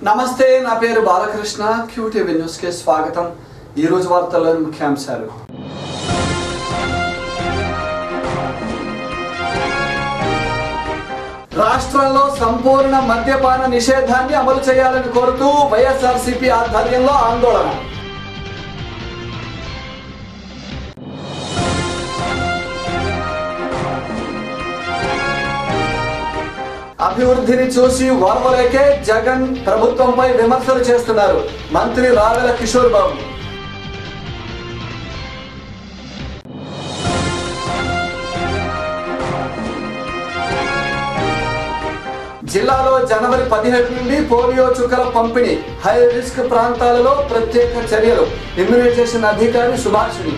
నమస్తే నా పేరు బాలకృష్ణ క్యూటీవీ న్యూస్ కి స్వాగతం ఈ రోజు వార్తల్లోని ముఖ్యాంశాలు రాష్ట్రంలో సంపూర్ణ మద్యపాన నిషేధాన్ని అమలు చేయాలని కోరుతూ వైఎస్ఆర్సీపీ ఆధ్వర్యంలో ఆందోళన అభివృద్ధిని చూసి ఓర్వలేకే జగన్ ప్రభుత్వంపై విమర్శలు చేస్తున్నారు మంత్రి రావెల కిషోర్ బాబు జిల్లాలో జనవరి పదిహేడు నుండి పోలియో చుక్కల పంపిణీ హై రిస్క్ ప్రాంతాలలో ప్రత్యేక చర్యలు ఇమ్యునైజేషన్ అధికారి సుభాషిణి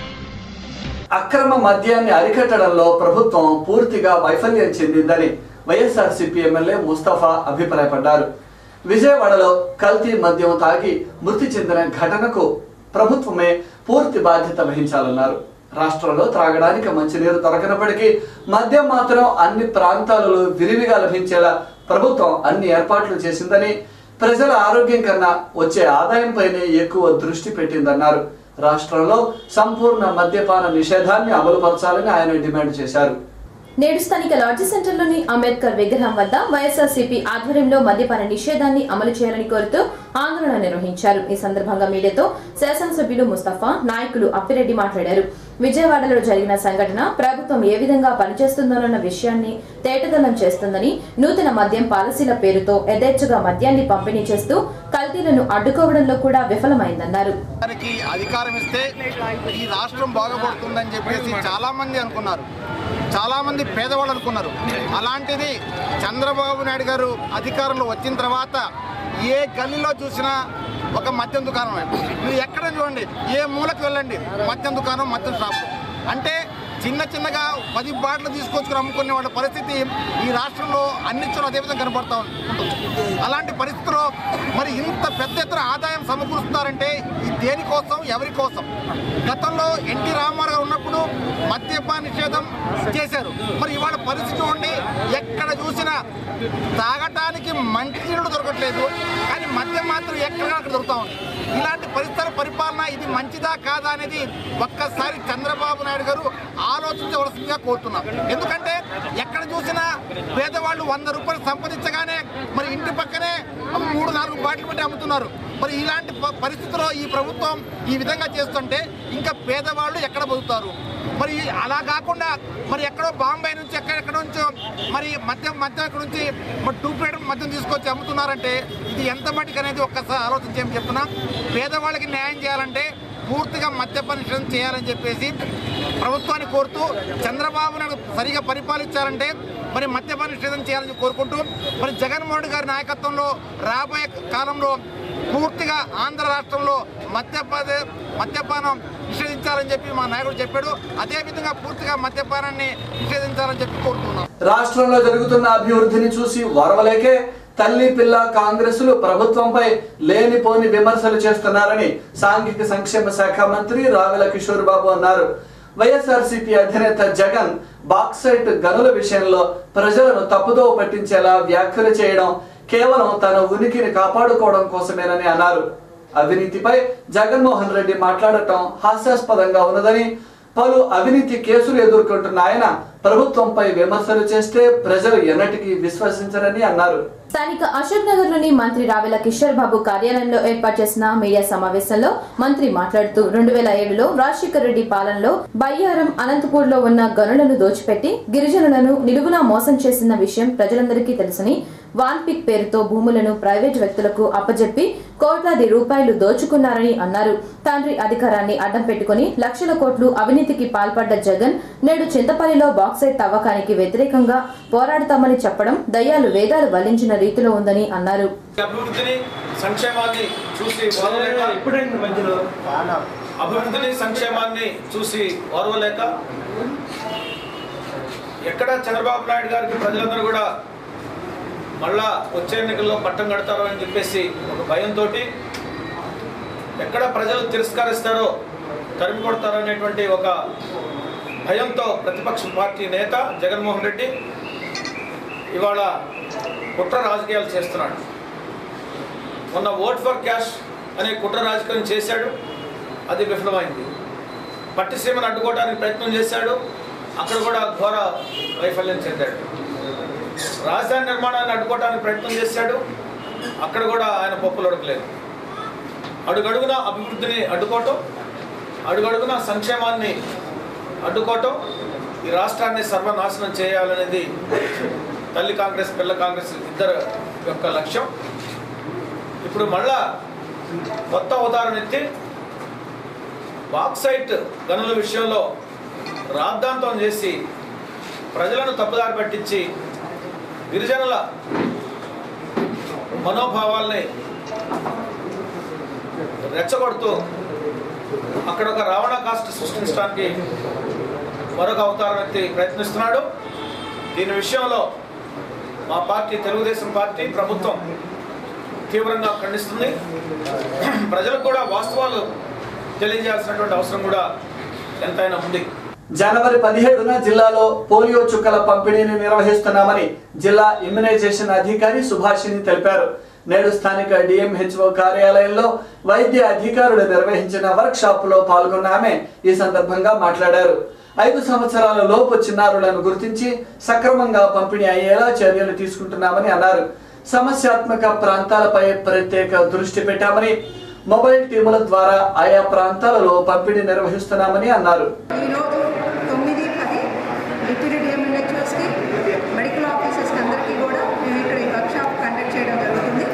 అక్రమ మద్యాన్ని అరికట్టడంలో ప్రభుత్వం పూర్తిగా వైఫల్యం చెందిందని వైఎస్ఆర్సీపీ ఎమ్మెల్యే ముస్తఫా అభిప్రాయపడ్డారు విజయవాడలో కల్తీ మద్యం తాగి మృతి చెందిన ఘటనకు ప్రభుత్వమే పూర్తి బాధ్యత వహించాలన్నారు రాష్ట్రంలో త్రాగడానికి మంచినీరు దొరకనప్పటికీ మద్యం మాత్రం అన్ని ప్రాంతాలలో విరివిగా లభించేలా ప్రభుత్వం అన్ని ఏర్పాట్లు చేసిందని ప్రజల ఆరోగ్యం కన్నా వచ్చే ఆదాయంపైనే ఎక్కువ దృష్టి పెట్టిందన్నారు రాష్ట్రంలో సంపూర్ణ మద్యపాన నిషేధాన్ని అమలుపరచాలని ఆయన డిమాండ్ చేశారు నేడు స్థానిక లాడ్జీ సెంటర్లోని అంబేద్కర్ విగ్రహం వద్ద వైఎస్ఆర్సీపీ ఆధ్వర్యంలో మద్యపాన నిషేధాన్ని అమలు చేయాలని కోరుతూ ఆందోళన నిర్వహించారు ఈ సందర్భంగా మీడియాతో శాసనసభ్యులు ముస్తఫా నాయకులు అప్పిరెడ్డి మాట్లాడారు విజయవాడలో జరిగిన సంఘటన ప్రభుత్వం ఏ విధంగా పనిచేస్తుందోనన్న విషయాన్ని తేటతలం చేస్తుందని నూతన మద్యం పాలసీల పేరుతో యథేచ్ఛగా మద్యాన్ని పంపిణీ చేస్తూ కల్తీలను అడ్డుకోవడంలో కూడా విఫలమైందన్నారు వారికి అధికారం ఇస్తే ఈ రాష్ట్రం బాగుపడుతుందని చెప్పేసి చాలా మంది అనుకున్నారు చాలా మంది పేదవాళ్ళు అనుకున్నారు అలాంటిది చంద్రబాబు నాయుడు గారు అధికారంలో వచ్చిన తర్వాత ఏ గల్లీలో చూసినా ఒక మద్యం దుకాణం మీరు ఎక్కడ చూడండి ఏ మూలకు వెళ్ళండి మద్యం దుకాణం మద్యం షాపు అంటే చిన్న చిన్నగా పది బాటలు తీసుకొచ్చుకుని అమ్ముకునే వాళ్ళ పరిస్థితి ఈ రాష్ట్రంలో అన్ని చోట్ల అదే విధంగా కనబడతా ఉంటుంది అలాంటి పరిస్థితుల్లో మరి ఇంత పెద్ద ఎత్తున ఆదాయం సమకూరుస్తున్నారంటే ఇది దేనికోసం ఎవరి కోసం గతంలో ఎన్టీ రామారావు గారు ఉన్నప్పుడు మద్యపాన నిషేధం చేశారు మరి ఇవాళ పరిస్థితి చూడండి ఎక్కడ చూసినా తాగటానికి మంచినీళ్ళు దొరకట్లేదు కానీ మద్యం మాత్రం ఎక్కడ అక్కడ దొరుకుతా ఉంది ఇలాంటి పరిసర పరిపాలన ఇది మంచిదా కాదా అనేది ఒక్కసారి చంద్రబాబు నాయుడు గారు ఆలోచించవలసిందిగా కోరుతున్నాం ఎందుకంటే ఎక్కడ చూసినా పేదవాళ్ళు వంద రూపాయలు సంపాదించగానే మరి ఇంటి పక్కనే మూడు నాలుగు బాటిల్ పెట్టి అమ్ముతున్నారు మరి ఇలాంటి ప- పరిస్థితుల్లో ఈ ప్రభుత్వం ఈ విధంగా చేస్తుంటే ఇంకా పేదవాళ్ళు ఎక్కడ బతుకుతారు మరి అలా కాకుండా మరి ఎక్కడో బాంబే నుంచి ఎక్కడెక్కడ నుంచో మరి మద్యం మద్యం ఇక్కడ నుంచి మరి టూ ప్లేట్ మద్యం తీసుకొచ్చి అమ్ముతున్నారంటే ఇది ఎంత మటుకు అనేది ఒక్కసారి ఆలోచించి ఏం చెప్తున్నా పేదవాళ్ళకి న్యాయం చేయాలంటే పూర్తిగా మద్యపాన నిషేధం చేయాలని చెప్పేసి ప్రభుత్వాన్ని కోరుతూ చంద్రబాబు నాయుడు సరిగా పరిపాలించాలంటే మరి మద్యపాన నిషేధం చేయాలని కోరుకుంటూ మరి జగన్మోహన్ రెడ్డి గారి నాయకత్వంలో రాబోయే కాలంలో పూర్తిగా ఆంధ్ర రాష్ట్రంలో మద్యపాన మద్యపానం నిషేధించాలని చెప్పి మా నాయకుడు చెప్పాడు అదేవిధంగా పూర్తిగా మద్యపానాన్ని నిషేధించాలని చెప్పి కోరుతున్నాం రాష్ట్రంలో జరుగుతున్న అభివృద్ధిని చూసి ఓర్వలేకే తల్లి పిల్ల కాంగ్రెసులు ప్రభుత్వంపై లేనిపోని విమర్శలు చేస్తున్నారని సాంఘిక సంక్షేమ శాఖ మంత్రి రావెల కిషోర్ బాబు అన్నారు వైఎస్ఆర్సీపీ అధినేత జగన్ బాక్సైట్ గనుల విషయంలో ప్రజలను తప్పుదో పట్టించేలా వ్యాఖ్యలు చేయడం కేవలం తన ఉనికిని కాపాడుకోవడం కోసమేనని అన్నారు అవినీతిపై జగన్మోహన్ రెడ్డి మాట్లాడటం హాస్యాస్పదంగా ఉన్నదని పలు అవినీతి కేసులు ఎదుర్కొంటున్న ఆయన ప్రభుత్వంపై విమర్శలు చేస్తే ప్రజలు ఎన్నటికీ విశ్వసించరని అన్నారు స్థానిక అశోక్ నగర్ లోని మంత్రి రావెల కిషోర్ బాబు కార్యాలయంలో ఏర్పాటు చేసిన మీడియా సమావేశంలో మంత్రి మాట్లాడుతూ రెండు వేల ఏడులో రాజశేఖర రెడ్డి పాలనలో బయ్యారం అనంతపూర్ లో ఉన్న గనులను దోచిపెట్టి గిరిజనులను నిలువునా మోసం చేసిన విషయం ప్రజలందరికీ తెలుసని వాన్పిక్ పేరుతో భూములను ప్రైవేట్ వ్యక్తులకు అప్పజెప్పి కోట్లాది రూపాయలు దోచుకున్నారని అన్నారు తండ్రి అధికారాన్ని అడ్డం పెట్టుకుని లక్షల కోట్లు అవినీతికి పాల్పడ్డ జగన్ నేడు చింతపల్లిలో బాక్సైట్ తవ్వకానికి వ్యతిరేకంగా పోరాడతామని చెప్పడం దయ్యాలు వేదాలు వల్లించిన రీతిలో ఉందని అన్నారు అభివృద్ధిని సంక్షేమాన్ని చూసి ఓర్వలేక ఇప్పుడైంది మధ్యలో అభివృద్ధిని సంక్షేమాన్ని చూసి ఓర్వలేక ఎక్కడ చంద్రబాబు నాయుడు గారికి ప్రజలందరూ కూడా మళ్ళా వచ్చే ఎన్నికల్లో పట్టం కడతారో అని చెప్పేసి ఒక భయంతో ఎక్కడ ప్రజలు తిరస్కరిస్తారో తరిమి కొడతారో అనేటువంటి ఒక భయంతో ప్రతిపక్ష పార్టీ నేత జగన్మోహన్ రెడ్డి ఇవాళ కుట్ర రాజకీయాలు చేస్తున్నాడు మొన్న ఓట్ ఫర్ క్యాష్ అనే కుట్ర రాజకీయం చేశాడు అది విఫలమైంది పట్టిసీమను అడ్డుకోవడానికి ప్రయత్నం చేశాడు అక్కడ కూడా ఘోర వైఫల్యం చెందాడు రాజధాని నిర్మాణాన్ని అడ్డుకోవడానికి ప్రయత్నం చేశాడు అక్కడ కూడా ఆయన పప్పులు అడగలేదు అడుగడుగున అభివృద్ధిని అడ్డుకోవటం అడుగడుగున సంక్షేమాన్ని అడ్డుకోవటం ఈ రాష్ట్రాన్ని సర్వనాశనం చేయాలనేది తల్లి కాంగ్రెస్ పిల్ల కాంగ్రెస్ ఇద్దరు యొక్క లక్ష్యం ఇప్పుడు మళ్ళా కొత్త అవతారం ఎత్తి బాక్సైట్ గనుల విషయంలో రాద్ధాంతం చేసి ప్రజలను తప్పుదారి పట్టించి గిరిజనుల మనోభావాల్ని రెచ్చగొడుతూ అక్కడ ఒక రావణ కాస్ట్ సృష్టించడానికి మరొక అవతారం ఎత్తి ప్రయత్నిస్తున్నాడు దీని విషయంలో మా పార్టీ తెలుగుదేశం పార్టీ ప్రభుత్వం తీవ్రంగా ఖండిస్తుంది ప్రజలకు కూడా వాస్తవాలు తెలియజేయాల్సినటువంటి అవసరం కూడా ఎంతైనా ఉంది జనవరి పదిహేడున జిల్లాలో పోలియో చుక్కల పంపిణీని నిర్వహిస్తున్నామని జిల్లా ఇమ్యునైజేషన్ అధికారి సుభాషిణి తెలిపారు నేడు స్థానిక డిఎంహెచ్ఓ కార్యాలయంలో వైద్య అధికారులు నిర్వహించిన వర్క్ షాప్ లో పాల్గొన్న ఆమె ఈ సందర్భంగా మాట్లాడారు ఐదు సంవత్సరాల లోపు చిన్నారులను గుర్తించి సక్రమంగా పంపిణీ అయ్యేలా చర్యలు తీసుకుంటున్నామని అన్నారు సమస్యాత్మక ప్రాంతాలపై ప్రత్యేక దృష్టి పెట్టామని మొబైల్ టీముల ద్వారా ఆయా ప్రాంతాలలో పంపిణీ నిర్వహిస్తున్నామని అన్నారు ఈరోజు తొమ్మిది పది డిప్యూటీ డిఎంఎన్హెచ్ఓస్కి మెడికల్ ఆఫీసర్స్కి అందరికీ కూడా మేము ఇక్కడ ఈ వర్క్షాప్ కండక్ట్ చేయడం జరుగుతుంది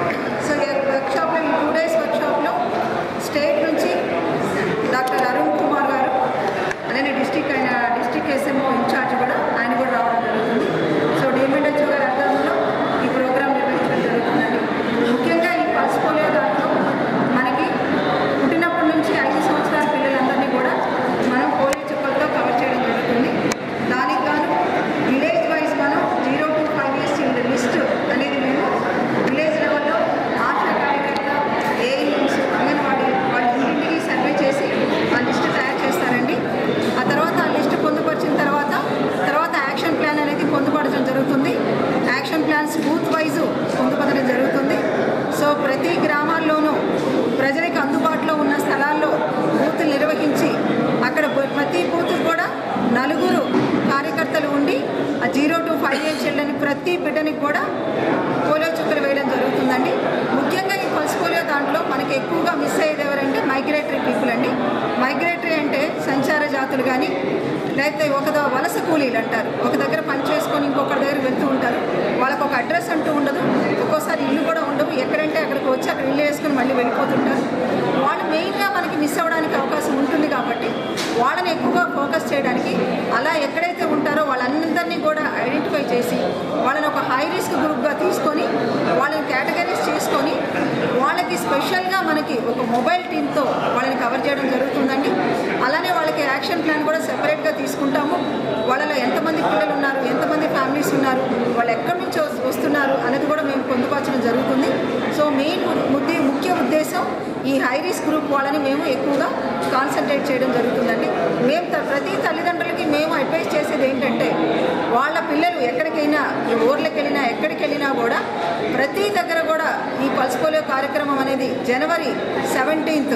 సో ఈ వర్క్షాప్లో ఈ టూ డేస్ వర్క్షాప్లో స్టేట్ నుంచి డాక్టర్ అరుణ్ కుమార్ గారు అలానే డిస్టిక్ ఆయన డిస్టిక్ ఎస్ఎంఓ ఇన్ఛార్జ్ కూడా ఆయన కూడా రావడం జరుగుతుంది సో డిఎంఎన్హెచ్ఓ గారి ఆధ్వర్యంలో ఈ ప్రోగ్రామ్ నిర్వహించడం జరుగుతుందండి ముఖ్యంగా ఈ పల్స్ పోలియో దాంట్లో మనకి పుట్టినప్పటి నుంచి ఐదు సంవత్సరాల పిల్లలందరినీ కూడా మనం పోలియో చుక్కలతో కవర్ చేయడం జరుగుతుంది దానికి గాను విలేజ్ వైజ్ మనం zero to five years children list అనేది మేము విలేజ్ లెవెల్లో ఆశా కార్యకర్త ఏఎన్ఎంస్ అంగన్వాడీ వాళ్ళ ఇంటింటికి సర్వే చేసి ఆ లిస్ట్ తయారు చేస్తారండి ఆ తర్వాత ఆ లిస్ట్ పొందుపరిచిన తర్వాత తర్వాత యాక్షన్ ప్లాన్ అనేది పొందుపరచడం జరుగుతుంది యాక్షన్ ప్లాన్స్ బూత్ వైజ్ పొందుపరచడం జరుగుతుంది సో ప్రతి గ్రామాల్లోనూ ప్రజలకు అందుబాటులో ఉన్న స్థలాల్లో బూతులు నిర్వహించి అక్కడ బ- ప్రతి బూత్ కూడా నలుగురు కార్యకర్తలు ఉండి ఆ zero to five years children ప్రతి బిడ్డనికి కూడా పోలియో చుక్కలు వేయడం జరుగుతుందండి ముఖ్యంగా ఈ పల్స్ పోలియో దాంట్లో మనకి ఎక్కువగా మిస్ అయ్యేది ఎవరంటే మైగ్రేటరీ పీపుల్ అండి మైగ్రేటరీ అంటే సంచార జాతులు కానీ లేకపోతే ఒక ద- వలస కూలీలు అంటారు ఒక దగ్గర పని చేసుకొని ఇంకొకరి దగ్గర వెళ్తూ ఉంటారు వాళ్ళకు ఒక అడ్రస్ అంటూ ఉండదు ఒక్కోసారి ఇల్లు కూడా ఉండవు ఎక్కడంటే అక్కడికి వచ్చి అక్కడ ఇల్లు వేసుకొని మళ్ళీ వెళ్ళిపోతుంటారు వాళ్ళు మెయిన్గా మనకి మిస్ అవ్వడానికి అవకాశం ఉంటుంది కాబట్టి వాళ్ళని ఎక్కువగా ఫోకస్ చేయడానికి అలా ఎక్కడైతే ఉంటారో వాళ్ళందరినీ కూడా ఐడెంటిఫై చేసి వాళ్ళని ఒక హై రిస్క్ గ్రూప్గా తీసుకొని వాళ్ళని కేటగిరీస్ చేసుకొని వాళ్ళకి స్పెషల్గా మనకి ఒక మొబైల్ టీంతో వాళ్ళని కవర్ చేయడం జరుగుతుందండి అలానే వాళ్ళకి యాక్షన్ ప్లాన్ కూడా సెపరేట్గా తీసుకుంటాము వాళ్ళలో ఎంతమంది పిల్లలు ఉన్నారు ఎంతమంది ఫ్యామిలీస్ ఉన్నారు వాళ్ళు ఎక్కడి నుంచి వస్- వస్తున్నారు అనేది కూడా మేము పొందుపరచడం జరుగుతుంది సో మెయిన్ ముద్దే ముఖ్య ఉద్దేశం ఈ హై రిస్క్ గ్రూప్ వాళ్ళని మేము ఎక్కువగా కాన్సన్ట్రేట్ చేయడం జరుగుతుందండి మేము త- ప్రతి తల్లిదండ్రులకి మేము అడ్వైస్ చేసేది ఏంటంటే వాళ్ళ పిల్లలు ఎక్కడికైనా ఈ ఊర్లకు వెళ్ళినా ఎక్కడికి వెళ్ళినా కూడా ప్రతి దగ్గర కూడా ఈ పల్స్ పోలియో కార్యక్రమం అనేది జనవరి సెవెంటీన్త్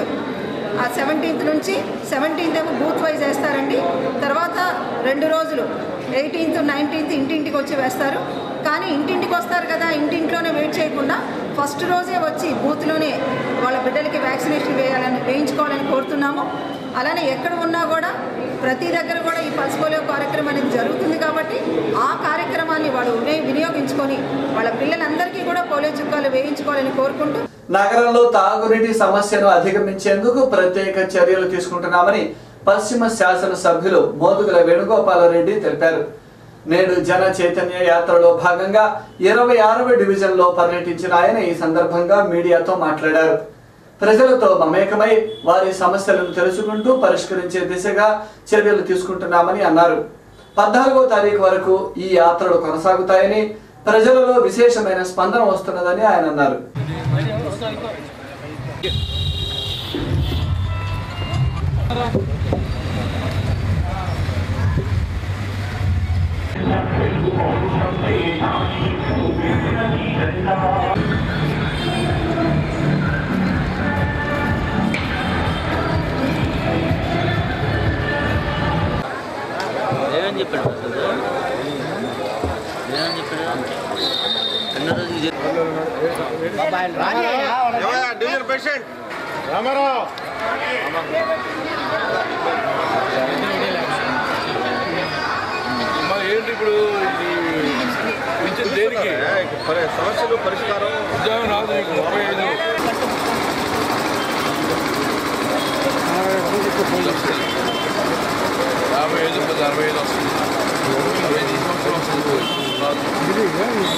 ఆ సెవెంటీన్త్ నుంచి సెవెంటీన్త్ ఏమో బూత్ వైజ్ వేస్తారండి తర్వాత రెండు రోజులు ఎయిటీన్త్ నైన్టీన్త్ ఇంటింటికి వచ్చి వేస్తారు కానీ ఇంటింటికి వస్తారు కదా ఇంటింట్లోనే వెయిట్ చేయకుండా ఫస్ట్ రోజే వచ్చి బూత్లోనే వాళ్ళ బిడ్డలకి వ్యాక్సినేషన్ వేయాలని వేయించుకోవాలని కోరుతున్నాము అలానే ఎక్కడ ఉన్నా కూడా ప్రతి దగ్గర కూడా ఈ పల్స్ పోలియో కార్యక్రమం అనేది జరుగుతుంది కాబట్టి ఆ కార్యక్రమాన్ని వాడు వినియోగించుకొని వినియోగించుకొని వాళ్ళ పిల్లలందరికీ కూడా పోలియో చుక్కాలు వేయించుకోవాలని కోరుకుంటూ నగరంలో తాగునీటి సమస్యను అధిగమించేందుకు ప్రత్యేక చర్యలు తీసుకుంటున్నామని పశ్చిమ శాసన సభ్యులు మోదుగుల వేణుగోపాలరెడ్డి తెలిపారు నేడు జన చైతన్య యాత్రలో భాగంగా ఇరవై ఆరవ డివిజన్లో పర్యటించిన ఆయన ఈ సందర్భంగా మీడియాతో మాట్లాడారు ప్రజలతో మమేకమై వారి సమస్యలను తెలుసుకుంటూ పరిష్కరించే దిశగా చర్యలు తీసుకుంటున్నామని అన్నారు పద్నాలుగో తారీఖు వరకు ఈ యాత్రలు కొనసాగుతాయని ప్రజలలో విశేషమైన స్పందన వస్తున్నదని ఆయన అన్నారు డివిజన్ ప్రెసిడెంట్ మరి ఏంటి ఇప్పుడు ఇది పింఛన్ దేనికి సమస్యలు పరిష్కారం ఉద్యోగం రాదు నీకు ముప్పై ఐదు యాభై ఐదు పది అరవై ఐదు వస్తుంది అరవై ఐదు సంవత్సరం వస్తుంది రాదు.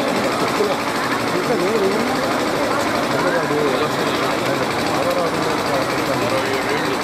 అరవై ఏడు ఏళ్ళు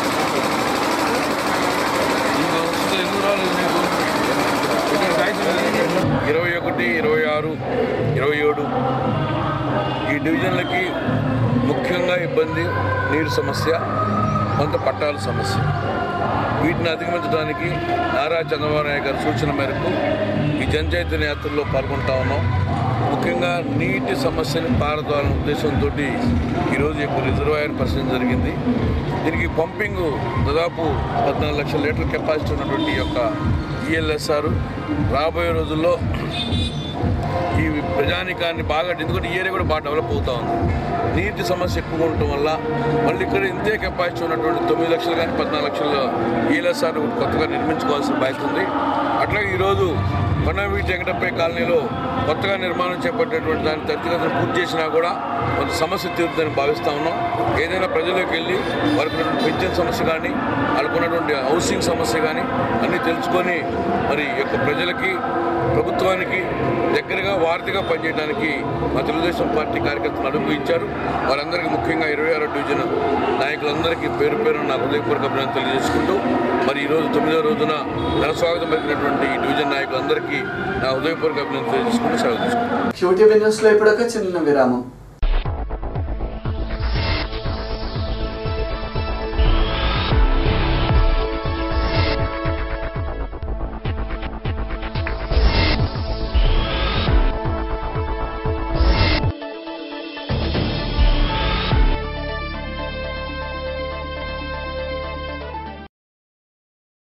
ఇంకా వస్తుంది ఎందుకు రాలేదు నీకు ఇక్కడ కాగితం లేదు. ఇరవై ఒకటి ఇరవై ఆరు ఇరవై ఏడు ఈ డివిజన్లకి ముఖ్యంగా ఇబ్బంది నీరు సమస్య కొంత పట్టాల సమస్య వీటిని అధిగమించడానికి నారా చంద్రబాబు నాయుడు గారి సూచన మేరకు ఈ జనచైతన్య యాత్రలో పాల్గొంటా ఉన్నాం ముఖ్యంగా నీటి సమస్యని పారదాలనే ఉద్దేశంతో ఈరోజు యొక్క రిజర్వాయర్ పరిశీలన జరిగింది దీనికి పంపింగ్ దాదాపు పద్నాలుగు లక్షల లీటర్ల కెపాసిటీ ఉన్నటువంటి ఈ యొక్క ఈఎల్ఎస్ఆర్ రాబోయే రోజుల్లో ఈ ప్రజానికాన్ని బాగా ఎందుకంటే ఈ ఏరియా కూడా బాగా డెవలప్ అవుతా ఉంది నీటి సమస్య ఎక్కువ ఉండటం వల్ల మళ్ళీ ఇక్కడ ఇంతే కెపాసిటీ ఉన్నటువంటి తొమ్మిది లక్షలు కానీ పద్నాలుగు లక్షల ఈఎల్ఎస్ఆర్ కొత్తగా నిర్మించుకోవాల్సిన బాధ్యత ఉంది అట్లాగే ఈరోజు కొండవీటి వెంకటప్పయ్య కాలనీలో కొత్తగా నిర్మాణం చేపట్టేటువంటి దాన్ని త్వరితగతిన పూర్తి చేసినా కూడా కొంత సమస్య తీరుతుందని భావిస్తా ఉన్నాం ఏదైనా ప్రజలకు వెళ్ళి వారికి ఉన్నటువంటి పెన్షన్ సమస్య కానీ వాళ్ళకు ఉన్నటువంటి హౌసింగ్ సమస్య కానీ అన్నీ తెలుసుకొని మరి ఈ యొక్క ప్రజలకి ప్రభుత్వానికి దగ్గరగా వారధిగా పనిచేయడానికి మా తెలుగుదేశం పార్టీ కార్యకర్తలు అడుగు ఇచ్చారు వారందరికీ ముఖ్యంగా ఇరవై ఆరో డివిజన్ నాయకులందరికీ పేరు పేరు నా హృదయపూర్వక అభినందనలు తెలియజేసుకుంటూ మరి ఈరోజు తొమ్మిదో రోజున ఘన స్వాగతం పలికినటువంటి ఈ డివిజన్ నాయకులందరికీ నా హృదయపూర్వక అభినందనలు తెలియజేసుకుంటూ సెలవు తీసుకుంటాను క్యూటీవీ న్యూస్ లో ఇప్పుడు ఒక చిన్న విరామం